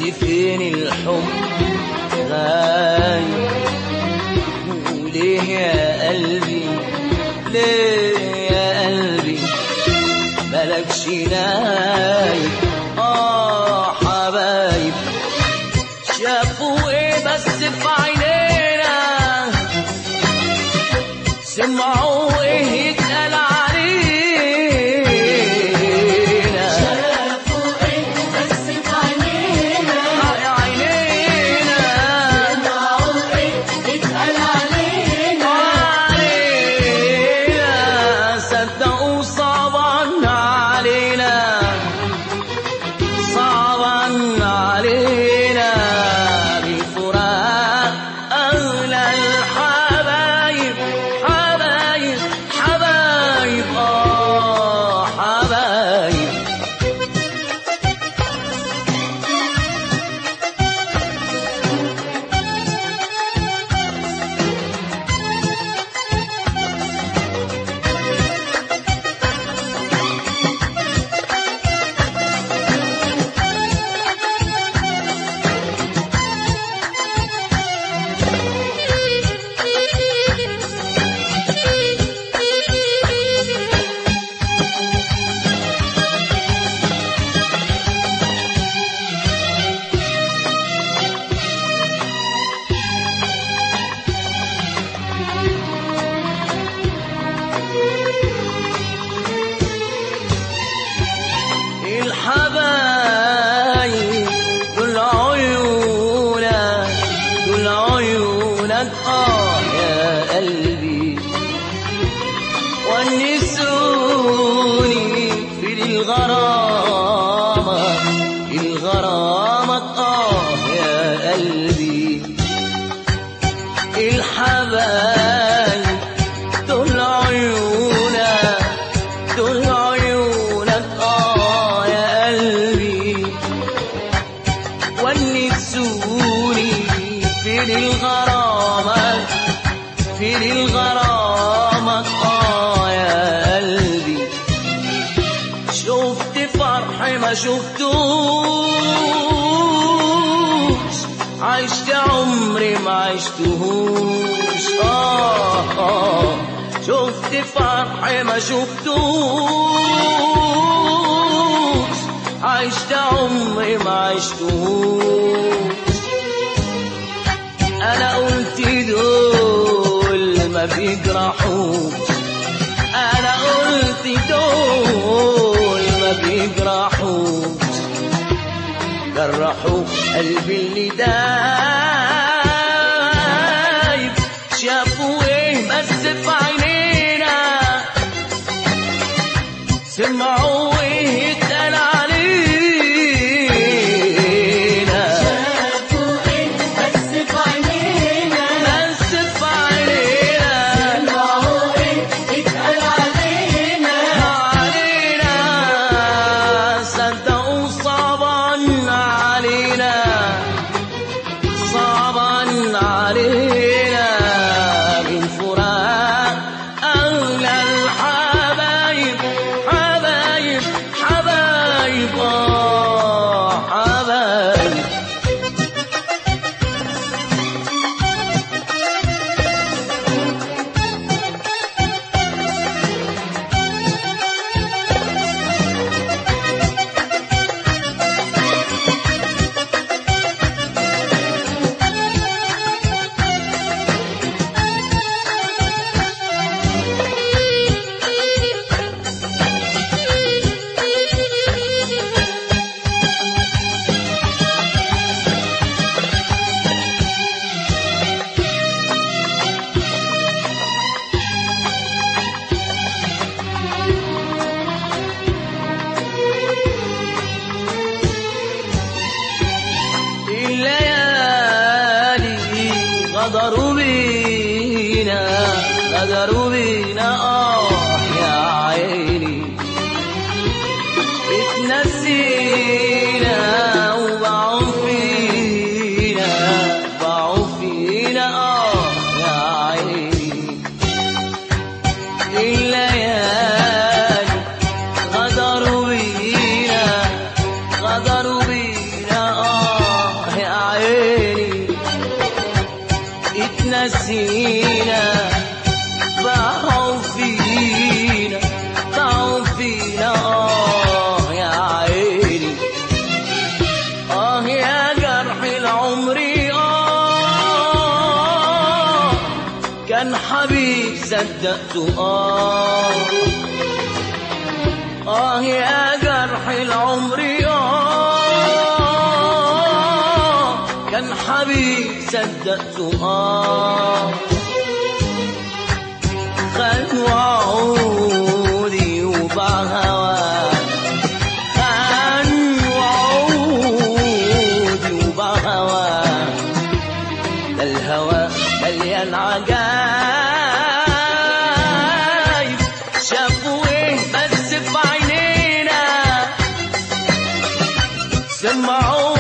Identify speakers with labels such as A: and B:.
A: فين الحب غايب وليه يا قلبي ليه يا قلبي ملكش نايب اه حبايب شافوا ايه بس في عينينا سمعوا ايه يتقال علينا
B: شافوا ايه بس في عينينا
A: عينينا
B: سمعوا ايه اتقال علينا
A: علينا صدقوا صعبا علينا صعبا علينا بفراق أغلى الحبايب حبايب حبايب آه حبايب الحبايب دول عيونك دول عيونك اه يا قلبي ونسوني في الغرامة الغرامة اه يا قلبي الحبايب دول عيونك دول عيونك اه يا قلبي ونسوني في الغرامة في الغرامة اه يا قلبي شفت فرح ما شفتوش عشت عمري ما عشتهوش آه آه شفت فرح ما شفتوش عشت عمري ما عشتهوش انا قلت دول ما بيجرحوش انا قلت دول ما بيجرحوش جرحوا قلبي اللي دايب شافوا ايه بس في عينينا سمعوا ايه يتقال علينا
B: شافوا ايه بس في عينينا
A: بس في عينينا
B: سمعوا ايه اتقال علينا
A: علينا صدقوا صعبا علينا صعبا علينا من فراق أغلى الحبايب حبايب حبايب آه حبايب الليالي غدروا بينا غدروا بينا آه يا عيني اتنسينا وباعوا فينا باعوا فينا آه يا عيني الليالي غدروا بينا غدروا بينا آه صدقت آه آه يا جرح العمر آه كان حبيب صدقت آه خد وعودي وباع هواه خان وعودي وباع هواه ده الهوى مليان عجايب شافوا ايه بس في عينينا سمعوا